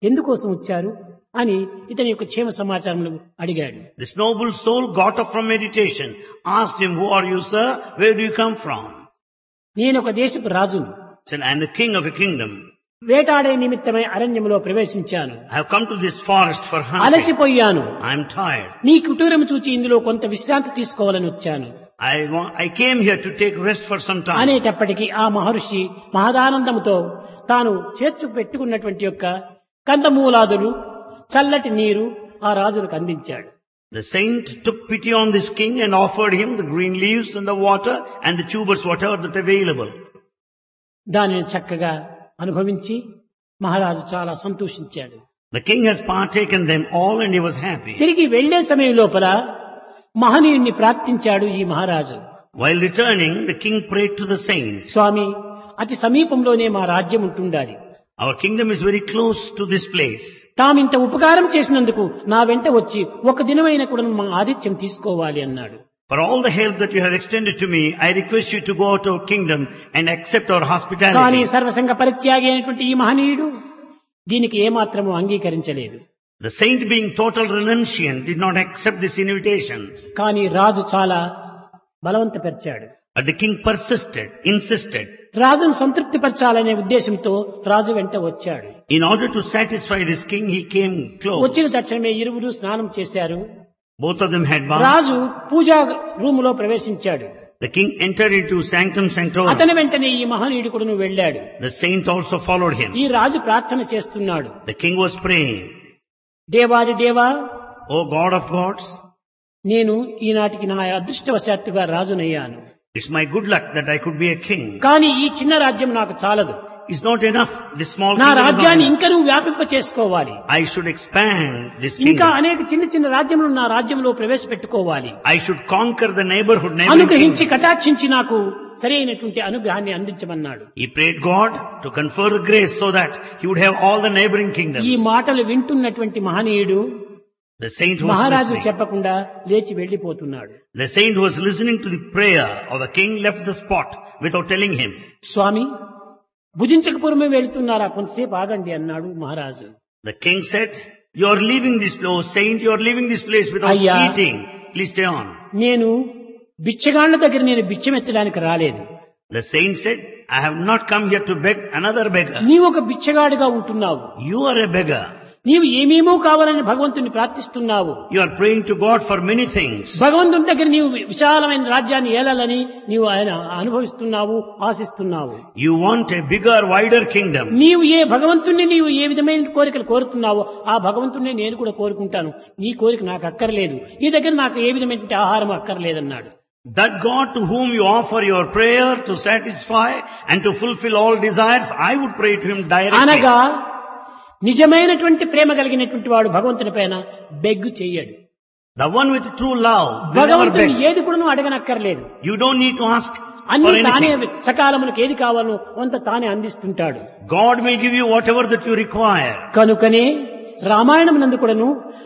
ఎందుకోసం వచ్చారు అని ఇతని యొక్క క్షేమ సమాచారములు అడిగాడు This noble soul got up from meditation, asked him, Who are you, sir? Where do you come from? నేను ఒక దేశపు రాజును Said, I am the king of a kingdom. వేటాడే నిమిత్తమై అరణ్యములో ప్రవేశించాను I have come to this forest for hunting. అలసిపోయాను I am tired. నీ కుటూరం చూచి ఇందులో కొంత విశ్రాంతి తీసుకోవాలని వచ్చాను I, wa- I came here to take rest for some time. అనేటప్పటికీ ఆ మహర్షి మహదానందముతో తాను చేర్చు పెట్టుకున్నటువంటి యొక్క కందమూలాదులు చల్లటి నీరు ఆ రాజులకు అందించాడు The saint took pity on this king and offered him the green leaves and the water and the tubers, whatever that available. దానిని చక్కగా అనుభవించి మహారాజు చాలా సంతోషించాడు The king has partaken them all and he was happy. తిరిగి వెళ్లే సమయం లోపల మహనీయుణ్ణి ప్రార్థించాడు ఈ మహారాజు While returning, the king prayed to the saint. స్వామి అతి సమీపంలోనే మా రాజ్యం ఉంటుండాలి Our kingdom is very close to this place. తామింత ఉపకారం చేసినందుకు నా వెంట వచ్చి ఒక దినమైన కూడా మా ఆతిథ్యం తీసుకోవాలి అన్నాడు For all the help that you have extended to me, I request you to go out to our kingdom and accept our కానీ hospitality. సర్వసంగ పరిత్యాగి అయినటువంటి ఈ మహనీయుడు దీనికి ఏమాత్రము అంగీకరించలేదు The saint being total renunciant did not accept this invitation. కానీ రాజు చాలా బలవంతపరిచాడు But the king persisted, insisted. రాజును సంతృప్తిపరచాలనే ఉద్దేశంతో రాజు వెంట వచ్చాడు In order to satisfy this king, he came close. వచ్చిన తక్షణమే ఇరువురు స్నానం చేశారు Both of them had bath. రాజు పూజా రూములో ప్రవేశించాడు The king entered into sanctum sanctorum. అతని వెంటనే ఈ మహనీయుడు కూడా వెళ్ళాడు The saint also followed him. ఈ రాజు ప్రార్థన చేస్తున్నాడు The king was praying, దేవాది దేవా O God of gods, నేను ఈనాటికి నా అదృష్టవశాత్తుగా రాజునయ్యాను it's my good luck that I could be a king. కానీ ఈ చిన్న రాజ్యం నాకు చాలదు It's not enough. This small నా kingdom is not రాజ్యాన్ని enough. ఇంకా నువ్వు వ్యాపింప చేసుకోవాలి I should expand this ఇంకా kingdom. అనేక చిన్న చిన్న రాజ్యములు నా రాజ్యంలో ప్రవేశపెట్టుకోవాలి I should conquer the neighborhood, neighboring అనుగ్రహించి kingdom. కటాక్షించి నాకు సరైనటువంటి అనుగ్రహాన్ని అందించమన్నాడు He prayed God to confer the grace so that he would have all the neighboring ఈ kingdoms. మాటలు వింటున్నటువంటి మహనీయుడు The saint was మహారాజు listening. చెప్పకుండా లేచి వెళ్లిపోతున్నాడు The saint was listening to the prayer of the king left the spot without telling him. స్వామి భుజించకపూర్వమే వెళుతున్నారా కొంతసేపు ఆగండి అన్నాడు మహారాజు The king said, you are leaving this place, saint, you are leaving this place without అయ్యా. eating. Please stay on. నేను బిచ్చగాళ్ల దగ్గర నేను బిచ్చమెత్తడానికి రాలేదు The saint said, I have not come here to beg another beggar. నీవు ఒక బిచ్చగాడిగా ఉంటున్నావు You are a beggar. నీవు ఏమేమో కావాలని భగవంతుని ప్రార్థిస్తున్నావు You are praying to God for many things. భగవంతుని దగ్గర నీవు విశాలమైన రాజ్యాన్ని ఏలాలని నీవు ఆయన అనుభవిస్తున్నావు ఆశిస్తున్నావు You want a bigger, wider kingdom. నీవు ఏ భగవంతుణ్ణి నీవు ఏ విధమైన కోరికలు కోరుతున్నావో ఆ భగవంతుణ్ణి నేను కూడా కోరుకుంటాను నీ కోరిక నాకు అక్కర్లేదు నీ దగ్గర నాకు ఏ విధమైనటువంటి ఆహారం అక్కర్లేదన్నాడు That God to whom you offer your prayer to satisfy and to fulfill all desires, I would pray to him directly. అనగా నిజమైనటువంటి ప్రేమ కలిగినటువంటి వాడు భగవంతుని పైన బెగ్గు చెయ్యడు The one with true love will never భగవంతుని beg. ఏది కూడా నువ్వు అడగనక్కర్లేదు You don't need to ask for అన్ని తానే anything. సకాలములకు ఏది కావాలో కొంత తానే అందిస్తుంటాడు God will give you whatever that you require. కనుకనే రామాయణం నందు కూడాను